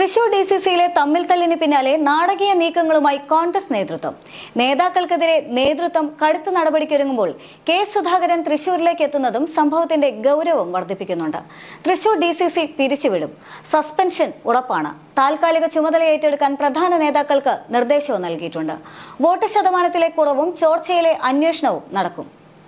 Thrissur D C സിയിലെ തമ്മിൽ തല്ലിന് പിന്നാലെ നാടകീയ നീക്കങ്ങളുമായി കോൺഗ്രസ് നേതൃത്വം നേതാക്കൾക്കെതിരെ നേതൃത്വം കടുത്ത നടപടിക്കൊരുങ്ങുമ്പോൾ കെ സുധാകരൻ തൃശൂരിലേക്ക് എത്തുന്നതും സംഭവത്തിന്റെ ഗൗരവം വർദ്ധിപ്പിക്കുന്നുണ്ട് തൃശൂർ ഡി സി സി പിരിച്ചുവിടും സസ്പെൻഷൻ ഉറപ്പാണ് താൽക്കാലിക ചുമതല ഏറ്റെടുക്കാൻ പ്രധാന നേതാക്കൾക്ക് നിർദ്ദേശവും നൽകിയിട്ടുണ്ട് വോട്ട് ശതമാനത്തിലെ കുറവും ചോർച്ചയിലെ അന്വേഷണവും നടക്കും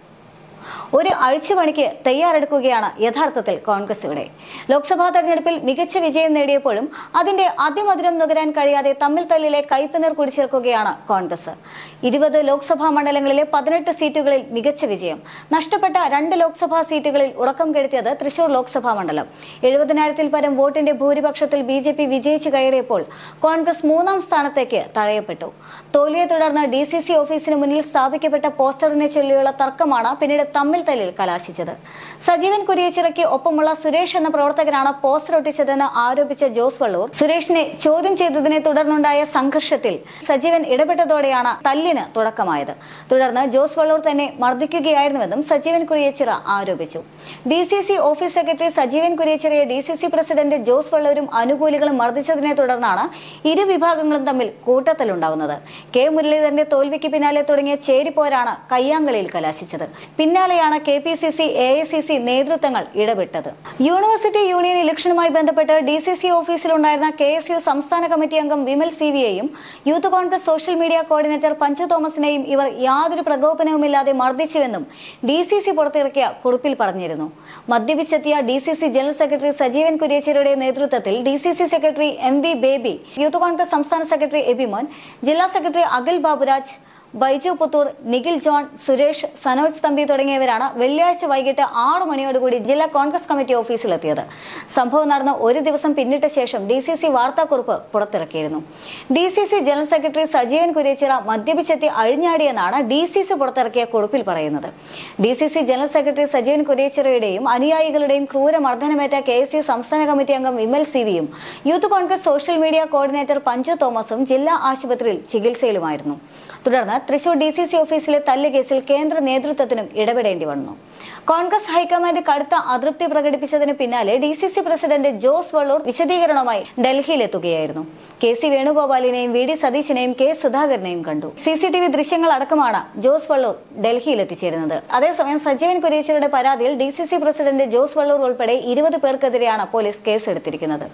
ഒരു അഴിച്ചുപണിക്ക് തയ്യാറെടുക്കുകയാണ് യഥാർത്ഥത്തിൽ കോൺഗ്രസ് ഇവിടെ ലോക്സഭാ തെരഞ്ഞെടുപ്പിൽ മികച്ച വിജയം നേടിയപ്പോഴും അതിന്റെ അതിമധുരം നുകരാൻ കഴിയാതെ തമ്മിൽ തല്ലിലെ കൈപ്പിനർ കുടിച്ചേർക്കുകയാണ് കോൺഗ്രസ് ഇരുപത് ലോക്സഭാ മണ്ഡലങ്ങളിലെ പതിനെട്ട് സീറ്റുകളിൽ മികച്ച വിജയം നഷ്ടപ്പെട്ട രണ്ട് ലോക്സഭാ സീറ്റുകളിൽ ഉറക്കം കെടുത്തിയത് തൃശൂർ ലോക്സഭാ മണ്ഡലം എഴുപതിനായിരത്തിൽ പരം വോട്ടിന്റെ ഭൂരിപക്ഷത്തിൽ ബി ജെ പി വിജയിച്ചു കയറിയപ്പോൾ കോൺഗ്രസ് മൂന്നാം സ്ഥാനത്തേക്ക് തഴയപ്പെട്ടു തോൽവിയെ തുടർന്ന് ഡി സി സി ഓഫീസിന് മുന്നിൽ സ്ഥാപിക്കപ്പെട്ട പോസ്റ്ററിനെ ചൊല്ലിയുള്ള തർക്കമാണ് പിന്നീട് തമ്മിൽ തല്ലിൽ കലാശിച്ചത് സജീവൻ കുരിയച്ചിറയ്ക്ക് ഒപ്പമുള്ള സുരേഷ് എന്ന പ്രവർത്തകനാണ് പോസ്റ്റർ ഒട്ടിച്ചതെന്ന് ആരോപിച്ച ജോസ് വള്ളൂർ സുരേഷിനെ ചോദ്യം ചെയ്തതിനെ തുടർന്നുണ്ടായ സംഘർഷത്തിൽ സജീവൻ ഇടപെട്ടതോടെയാണ് തല്ലിന് തുടക്കമായത് തുടർന്ന് ജോസ് വള്ളൂർ തന്നെ മർദ്ദിക്കുകയായിരുന്നുവെന്നും സജീവൻ കുരിയച്ചിറ ആരോപിച്ചു D C C office secretary Sajeevan കുരിയച്ചിറയെ D C C president Jose വള്ളൂരും അനുകൂലികളും മർദ്ദിച്ചതിനെ തുടർന്നാണ് ഇരു വിഭാഗങ്ങളും തമ്മിൽ കൂട്ടത്തലുണ്ടാവുന്നത് കെ മുരളീധരന്റെ തോൽവിക്ക് പിന്നാലെ തുടങ്ങിയ ചേരിപ്പോരാണ് കയ്യാങ്കളിയിൽ കലാശിച്ചത് പിന്നാലെയാണ് K P C C A I C C നേതൃത്വങ്ങൾ ഇടപെട്ടത് യൂണിവേഴ്സിറ്റി യൂണിയൻ ഇലക്ഷനുമായി ബന്ധപ്പെട്ട് ഡി സി സി ഓഫീസിലുണ്ടായിരുന്ന കെ എസ് യു സംസ്ഥാന കമ്മിറ്റി അംഗം വിമൽ സി വിയെയും youth Congress social media coordinator Panchu തോമസിനെയും ഇവർ യാതൊരു പ്രകോപനവുമില്ലാതെ മർദ്ദിച്ചുവെന്നും ഡി സി സി പുറത്തിറക്കിയ കുറിപ്പിൽ പറഞ്ഞിരുന്നു മദ്യപിച്ചെത്തിയ D C C general secretary Sajeevan കുര്യേച്ചിയുടെ നേതൃത്വത്തിൽ D C C secretary M V Baby youth Congress സംസ്ഥാന സെക്രട്ടറി എബിമോൻ ജില്ലാ സെക്രട്ടറി അഖിൽ ബാബുരാജ് ബൈജു പുത്തൂർ നിഖിൽ ജോൺ സുരേഷ് സനോജ് തമ്പി തുടങ്ങിയവരാണ് വെള്ളിയാഴ്ച വൈകിട്ട് ആറു മണിയോടുകൂടി ജില്ലാ കോൺഗ്രസ് കമ്മിറ്റി ഓഫീസിലെത്തിയത് സംഭവം നടന്ന ഒരു ദിവസം പിന്നിട്ട ശേഷം ഡി സി സി വാർത്താക്കുറിപ്പ് പുറത്തിറക്കിയിരുന്നു D C C general secretary Sajeevan Kuriachira മദ്യപിച്ചെത്തി അഴിഞ്ഞാടിയെന്നാണ് ഡി സി സി പുറത്തിറക്കിയ കുറിപ്പിൽ പറയുന്നത് D C C general secretary Sajeevan കുര്യച്ചിറയുടെയും അനുയായികളുടെയും ക്രൂരമർദ്ദനമേറ്റ കെ എസ് യു സംസ്ഥാന കമ്മിറ്റി അംഗം വിമൽ സി വിയും youth Congress social media coordinator Panchu തോമസും ജില്ലാ ആശുപത്രിയിൽ ചികിത്സയിലുമായിരുന്നു തുടർന്ന് തൃശൂർ ഡി സി സി ഓഫീസിലെ തല്ല് കേസിൽ കേന്ദ്ര നേതൃത്വത്തിനും ഇടപെടേണ്ടി വന്നു കോൺഗ്രസ് ഹൈക്കമാൻഡ് കടുത്ത അതൃപ്തി പ്രകടിപ്പിച്ചതിന് പിന്നാലെ D C C president Jose Valloor വിശദീകരണവുമായി ഡൽഹിയിലെത്തുകയായിരുന്നു കെ സി വേണുഗോപാലിനെയും വി ഡി സതീശിനെയും കെ സുധാകരനെയും കണ്ടു സി സി ടി വി ദൃശ്യങ്ങൾ അടക്കമാണ് ജോസ് വള്ളൂർ ഡൽഹിയിൽ എത്തിച്ചേരുന്നത് അതേസമയം സജീവൻ കുര്യേശ്വരുടെ പരാതിയിൽ D C C president Jose Valloor ഉൾപ്പെടെ ഇരുപത് പേർക്കെതിരെയാണ് പോലീസ് കേസെടുത്തിരിക്കുന്നത്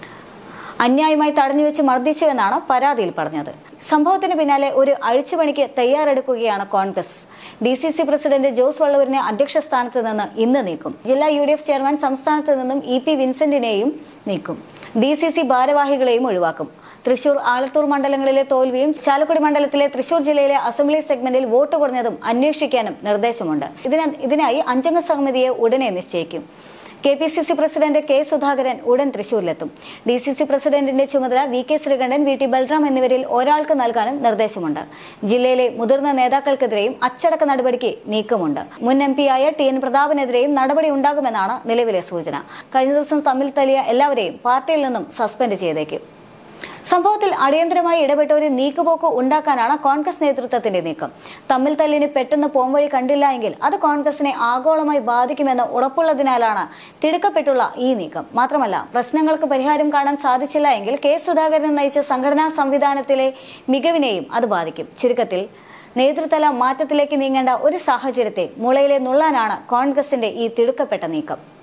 അന്യായമായി തടഞ്ഞുവെച്ച് മർദ്ദിച്ചുവെന്നാണ് പരാതിയിൽ പറഞ്ഞത് സംഭവത്തിന് പിന്നാലെ ഒരു അഴിച്ചുപണിക്ക് തയ്യാറെടുക്കുകയാണ് Congress D C C president Jose വള്ളൂരിനെ അധ്യക്ഷ സ്ഥാനത്ത് നിന്ന് ഇന്ന് നീക്കും ജില്ലാ യു ഡി എഫ് ചെയർമാൻ സംസ്ഥാനത്ത് നിന്നും ഇ പി വിൻസെന്റിനെയും നീക്കും ഡി സി സി ഭാരവാഹികളെയും ഒഴിവാക്കും തൃശൂർ ആലത്തൂർ മണ്ഡലങ്ങളിലെ തോൽവിയും ചാലക്കുടി മണ്ഡലത്തിലെ തൃശൂർ ജില്ലയിലെ അസംബ്ലി സെഗ്മെന്റിൽ വോട്ട് കുറഞ്ഞതും അന്വേഷിക്കാനും നിർദ്ദേശമുണ്ട് ഇതിന ഇതിനായി അഞ്ചംഗ സമിതിയെ ഉടനെ നിശ്ചയിക്കും K P C C president K Sudhakaran ഉടൻ തൃശൂരിലെത്തും ഡി സി സി പ്രസിഡന്റിന്റെ ചുമതല V K Sreekandan V T Balram എന്നിവരിൽ ഒരാൾക്ക് നൽകാനും നിർദ്ദേശമുണ്ട് ജില്ലയിലെ മുതിർന്ന നേതാക്കൾക്കെതിരെയും അച്ചടക്ക നടപടിക്ക് നീക്കമുണ്ട് മുൻ എം പിയായ ടി എൻ പ്രതാപനെതിരെയും നടപടി ഉണ്ടാകുമെന്നാണ് നിലവിലെ സൂചന കഴിഞ്ഞ ദിവസം തമ്മിൽ തല്ലിയ എല്ലാവരെയും പാർട്ടിയിൽ നിന്നും സസ്പെൻഡ് ചെയ്തേക്കും സംഭവത്തിൽ അടിയന്തരമായി ഇടപെട്ട ഒരു നീക്കുപോക്ക് ഉണ്ടാക്കാനാണ് കോൺഗ്രസ് നേതൃത്വത്തിന്റെ നീക്കം തമ്മിൽ തല്ലിന് പെട്ടെന്ന് പോംവഴി കണ്ടില്ല എങ്കിൽ അത് കോൺഗ്രസിനെ ആഗോളമായി ബാധിക്കുമെന്ന് ഉറപ്പുള്ളതിനാലാണ് തിടുക്കപ്പെട്ടുള്ള ഈ നീക്കം മാത്രമല്ല പ്രശ്നങ്ങൾക്ക് പരിഹാരം കാണാൻ സാധിച്ചില്ല എങ്കിൽ കെ സുധാകരൻ നയിച്ച സംഘടനാ സംവിധാനത്തിലെ മികവിനെയും അത് ബാധിക്കും ചുരുക്കത്തിൽ നേതൃതല മാറ്റത്തിലേക്ക് നീങ്ങേണ്ട ഒരു സാഹചര്യത്തെ മുളയിലെ നുള്ളാനാണ് കോൺഗ്രസിന്റെ ഈ തിടുക്കപ്പെട്ട നീക്കം